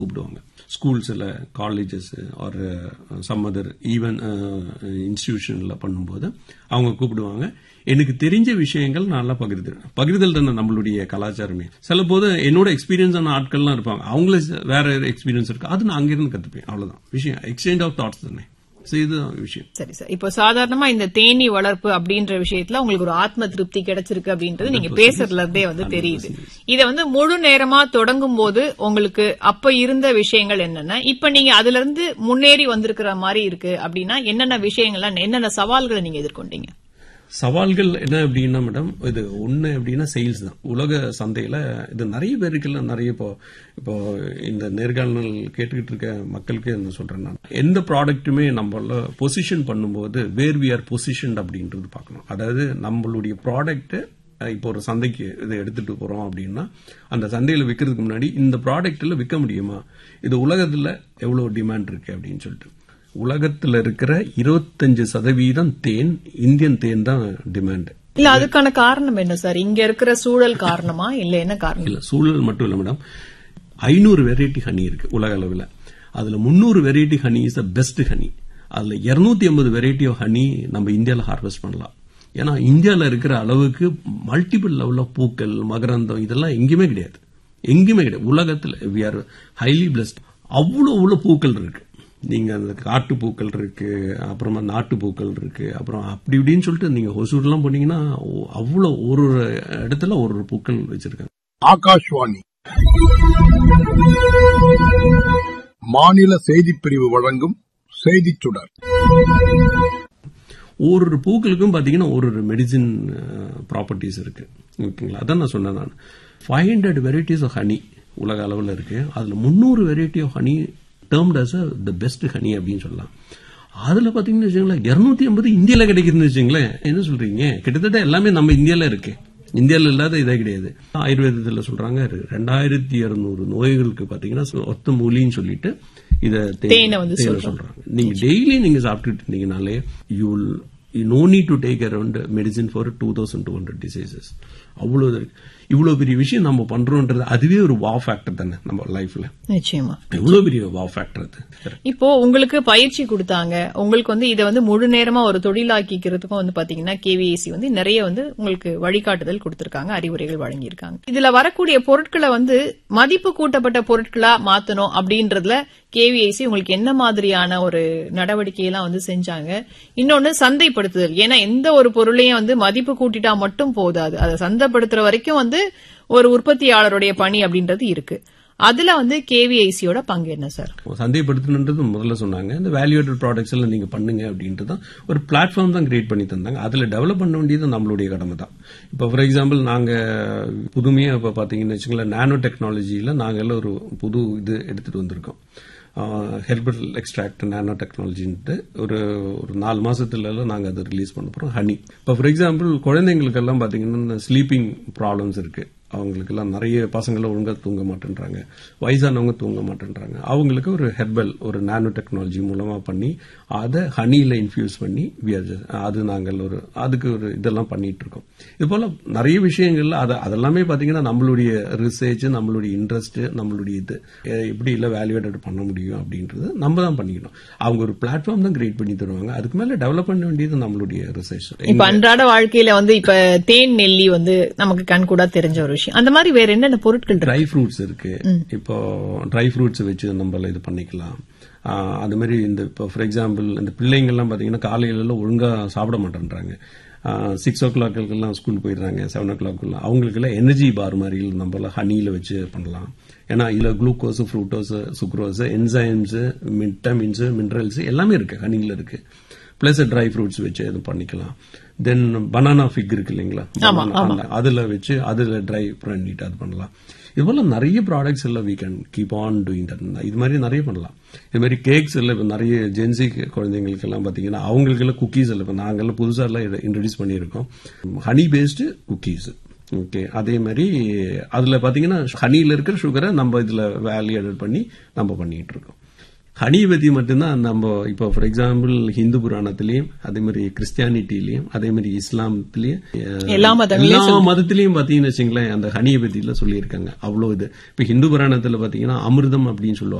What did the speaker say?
கூப்பிடுவாங்க ஸ்கூல்ஸில் colleges or some other even இன்ஸ்டிடியூஷனில் பண்ணும்போது அவங்க கூப்பிடுவாங்க எனக்கு தெரிஞ்ச விஷயங்கள் நல்லா பகிர்ந்துருவேன் பகிர்தல் தானே நம்மளுடைய கலாச்சாரமே சில போது என்னோட எக்ஸ்பீரியன்ஸான ஆட்கள்லாம் இருப்பாங்க அவங்கள வேற எக்ஸ்பீரியன்ஸ் இருக்கு அது நான் அங்கிருந்து கத்துப்பேன் அவ்வளவுதான் விஷயம் எக்ஸ்சேஞ்ச் ஆஃப் தாட்ஸ் தானே So இதுதான் விஷயம் சரி சார் இப்போ சாதாரணமா இந்த தேனி வளர்ப்பு அப்படின்ற விஷயத்துல உங்களுக்கு ஒரு ஆத்ம திருப்தி கிடைச்சிருக்கு அப்படின்றது நீங்க பேசுறதுல இருந்தே வந்து தெரியுது இத வந்து முழு நேரமா தொடங்கும் போது உங்களுக்கு அப்ப இருந்த விஷயங்கள் என்னென்ன இப்ப நீங்க அதுல இருந்து முன்னேறி வந்திருக்கிற மாதிரி இருக்கு அப்படின்னா என்னென்ன விஷயங்கள்லாம் என்னென்ன சவால்களை நீங்க எதிர்கொண்டீங்க சவால்கள் என்ன அப்படின்னா மேடம் இது ஒண்ணு அப்படின்னா சேல்ஸ் தான் உலக சந்தையில இது நிறைய பேருக்குல்ல நிறைய இப்போ இப்போ இந்த நேர்காணல் கேட்டுக்கிட்டு இருக்க மக்களுக்கு என்ன சொல்றேன் நான் எந்த ப்ராடக்ட்டுமே நம்மள பொசிஷன் பண்ணும்போது வேர் வி ஆர் பொசிஷன் அப்படின்றது பார்க்கணும் அதாவது நம்மளுடைய ப்ராடக்ட் இப்போ ஒரு சந்தைக்கு இதை எடுத்துட்டு போறோம் அப்படின்னா அந்த சந்தையில விற்கிறதுக்கு முன்னாடி இந்த ப்ராடக்ட்ல விற்க முடியுமா இது உலகத்துல எவ்வளவு டிமாண்ட் இருக்கு அப்படின்னு சொல்லிட்டு உலகத்துல இருக்கிற இருபத்தஞ்சு சதவீதம் தேன் இந்தியன் தேன் தான் டிமாண்ட் இல்ல அதுக்கான காரணம் என்ன சார் இங்க இருக்கிற சூழல் காரணமா இல்ல என்ன காரணம் இல்ல சூழல் மட்டும் இல்ல மேடம் ஐநூறு வெரைட்டி ஹனி இருக்கு உலக அளவில் அதுல முன்னூறு variety honey is the best honey அதுல இருநூத்தி ஐம்பது வெரைட்டி ஆஃப் ஹனி நம்ம இந்தியாவில் ஹார்வெஸ்ட் பண்ணலாம் ஏன்னா இந்தியாவில் இருக்கிற அளவுக்கு மல்டிபிள் லெவல் ஆஃப் பூக்கள் மகரந்தம் இதெல்லாம் எங்கேயுமே கிடையாது எங்கேயுமே கிடையாது உலகத்தில் வி ஆர் ஹைலி பிளஸ்ட் அவ்வளோ அவ்வளோ பூக்கள் இருக்கு நீங்க அந்த காட்டு பூக்கள் இருக்கு அப்புறமா நாட்டு பூக்கள் இருக்கு அப்புறம் அப்படி இப்படின்னு சொல்லிட்டு நீங்க ஹொசூர்லாம் போனீங்கன்னா அவ்வளோ ஒரு ஒரு இடத்துல ஒரு ஒரு பூக்கள் வச்சிருக்காங்க ஆகாஷ்வாணி மாநில செய்திப் பிரிவு வழங்கும் செய்திச் சுடர் ஒரு ஒரு பூக்களுக்கும் பாத்தீங்கன்னா ஒரு ஒரு மெடிசின் ப்ராப்பர்ட்டிஸ் இருக்கு ஓகேங்களா அதான் நான் சொன்னேன் நான் five hundred varieties of honey உலக அளவில் இருக்கு அதுல முந்நூறு variety of honey termed as the best honey அப்படின்னு சொல்லலாம் அதுல பாத்தீங்கன்னு வச்சுங்களேன் இருநூத்தி ஐம்பது இந்தியால கிடைக்குதுன்னு வச்சுங்களேன் என்ன சொல்றீங்க கிட்டத்தட்ட எல்லாமே நம்ம இந்தியால இருக்கு இந்தியாவில் இல்லாத இதே கிடையாது ஆயுர்வேதத்தில் சொல்றாங்க ரெண்டாயிரத்தி இருநூறு நோய்களுக்கு பாத்தீங்கன்னா ஒத்த மூலின்னு சொல்லிட்டு இத தேனை வந்து சொல்றாங்க நீங்க டெய்லி நீங்க சாப்பிட்டுட்டு இருந்தீங்கனாலே you know need to take around medicine for two thousand two hundred diseases அவ்வளவு இருக்கு இவ்வளவு பெரிய விஷயம் நம்ம பண்றோம்ன்றது அதுவே ஒரு வா ஃபேக்டர் தானே நம்ம லைஃப்ல நிச்சயமா எவ்வளவு பெரிய வா ஃபேக்டர் அது இப்போ உங்களுக்கு பயிற்சி கொடுத்தாங்க உங்களுக்கு வந்து இதை வந்து முழு நேரமா ஒரு தொழிலாக்கிக்கிறதுக்கும் வந்து பாத்தீங்கன்னா கேவிஏசி வந்து நிறைய வந்து உங்களுக்கு வழிகாட்டுதல் கொடுத்திருக்காங்க அறிவுரைகள் வழங்கியிருக்காங்க இதுல வரக்கூடிய பொருட்களை வந்து மதிப்பு கூட்டப்பட்ட பொருட்களா மாத்தணும் அப்படின்றதுல கேவிஐசி உங்களுக்கு என்ன மாதிரியான ஒரு நடவடிக்கை எல்லாம் வந்து செஞ்சாங்க இன்னொன்னு சந்தைப்படுத்துதல் ஏன்னா எந்த ஒரு பொருளையும் வந்து மதிப்பு கூட்டிட்டா மட்டும் போதாது அதை சந்தைப்படுத்துற வரைக்கும் வந்து ஒரு உற்பத்தியாளருடைய பணி அப்படின்றது இருக்கு அதுல வந்து கேவிஐசியோட பங்கு என்ன சார் சந்தைப்படுத்தணுன்றது முதல்ல சொன்னாங்க இந்த வேல்யூட்டட் ப்ராடக்ட்ஸ் எல்லாம் நீங்க பண்ணுங்க அப்படின்ட்டு தான் ஒரு பிளாட்ஃபார்ம் தான் கிரியேட் பண்ணி தந்தாங்க அதுல டெவலப் பண்ண வேண்டியது நம்மளுடைய கடமை தான் இப்போ ஃபார் எக்ஸாம்பிள் நாங்க புதுமையா இப்போ பாத்தீங்கன்னு வச்சுங்களேன் நானோ டெக்னாலஜியில நாங்க எல்லாம் ஒரு புது இது எடுத்துட்டு வந்திருக்கோம் ஹெர்பல் எக்ஸ்ட்ராக்ட் நானோ டெக்னாலஜின்ட்டு ஒரு ஒரு நாலு மாசத்துல நாங்க அதை ரிலீஸ் பண்ண போறோம் ஹனி இப்போ ஃபார் எக்ஸாம்பிள் குழந்தைங்களுக்கெல்லாம் பாத்தீங்கன்னா ஸ்லீப்பிங் ப்ராப்ளம்ஸ் இருக்கு அவங்களுக்கெல்லாம் நிறைய பசங்களை ஒழுங்கா தூங்க மாட்டேன்றாங்க வயசானவங்க தூங்க மாட்டேன்றாங்க அவங்களுக்கு ஒரு ஹெர்பல் ஒரு நானோ டெக்னாலஜி மூலமா பண்ணி அதை ஹனியில இன்ஃபியூஸ் பண்ணி அது நாங்கள் ஒரு அதுக்கு ஒரு இதெல்லாம் பண்ணிட்டு இருக்கோம் இது போல நிறைய விஷயங்கள்ல அதை அதெல்லாமே பாத்தீங்கன்னா நம்மளுடைய ரிசர்ச் நம்மளுடைய இன்ட்ரெஸ்ட் நம்மளுடைய இது எப்படி இல்ல வேல்யூவேட்டட் பண்ண முடியும் அப்படின்றது நம்ம தான் பண்ணிக்கணும் அவங்க ஒரு பிளாட்ஃபார்ம் தான் கிரியேட் பண்ணி தருவாங்க அதுக்கு மேல டெவலப் பண்ண வேண்டியது நம்மளுடைய ரிசர்ச் இப்ப அன்றாட வாழ்க்கையில வந்து இப்ப தேன் நெல்லி வந்து நமக்கு கண் கூட தெரிஞ்ச ஒரு விஷயம் அந்த மாதிரி வேற என்னென்ன பொருட்கள் ட்ரை ஃப்ரூட்ஸ் இருக்கு இப்போ ட்ரை ஃப்ரூட்ஸ் வச்சு நம்ம இது பண்ணிக்கலாம் அது மாதிரி இந்த இப்போ ஃபார் எக்ஸாம்பிள் இந்த பிள்ளைங்கள்லாம் பாத்தீங்கன்னா காலையில ஒழுங்கா சாப்பிட மாட்டேன்றாங்க சிக்ஸ் ஓ கிளாக்கெல்லாம் ஸ்கூல் போயிடுறாங்க செவன் ஓ கிளாக்குள்ள அவங்களுக்கெல்லாம் எனர்ஜி பார் மாதிரி நம்ம ஹனியில வச்சு பண்ணலாம் ஏன்னா இதுல glucose fructose sucrose enzymes vitamins minerals எல்லாமே இருக்கு ஹனியில இருக்கு பிளஸ் ட்ரை ஃப்ரூட்ஸ் வச்சு இது பண்ணிக்கலாம் தென் பனானா ஃபிக் இருக்கு இல்லைங்களா அதுல வச்சு அதுல ட்ரை பண்ணிட்டு அது பண்ணலாம் இது போல நிறைய ப்ராடக்ட்ஸ் எல்லாம் we can keep on doing that இது மாதிரி நிறைய பண்ணலாம் இது மாதிரி கேக்ஸ் எல்லாம் நிறைய ஜென்சி குழந்தைங்களுக்கு எல்லாம் பாத்தீங்கன்னா அவங்களுக்கு எல்லாம் குக்கீஸ் எல்லாம் நாங்கெல்லாம் புதுசா எல்லாம் இன்ட்ரடியூஸ் பண்ணியிருக்கோம் ஹனி பேஸ்டு குக்கீஸ் ஓகே அதே மாதிரி அதுல பாத்தீங்கன்னா ஹனியில இருக்கிற சுகரை நம்ம இதுல வேல்யூ பண்ணி நம்ம பண்ணிட்டு இருக்கோம் ஹனியை பத்தி மட்டும்தான் நம்ம இப்போ ஃபார் எக்ஸாம்பிள் ஹிந்து புராணத்திலயும் அதே மாதிரி கிறிஸ்டியானிட்டிலயும் அதே மாதிரி இஸ்லாமத்திலயும் அஹ், எல்லா மதங்களையும் எல்லா மதத்திலயும் பாத்தீங்கன்னு வச்சுங்களேன் அந்த ஹனியை பத்தி எல்லாம் சொல்லியிருக்காங்க அவ்வளவு இது இப்ப ஹிந்து புராணத்துல பாத்தீங்கன்னா அமிர்தம் அப்படின்னு சொல்லுவாங்க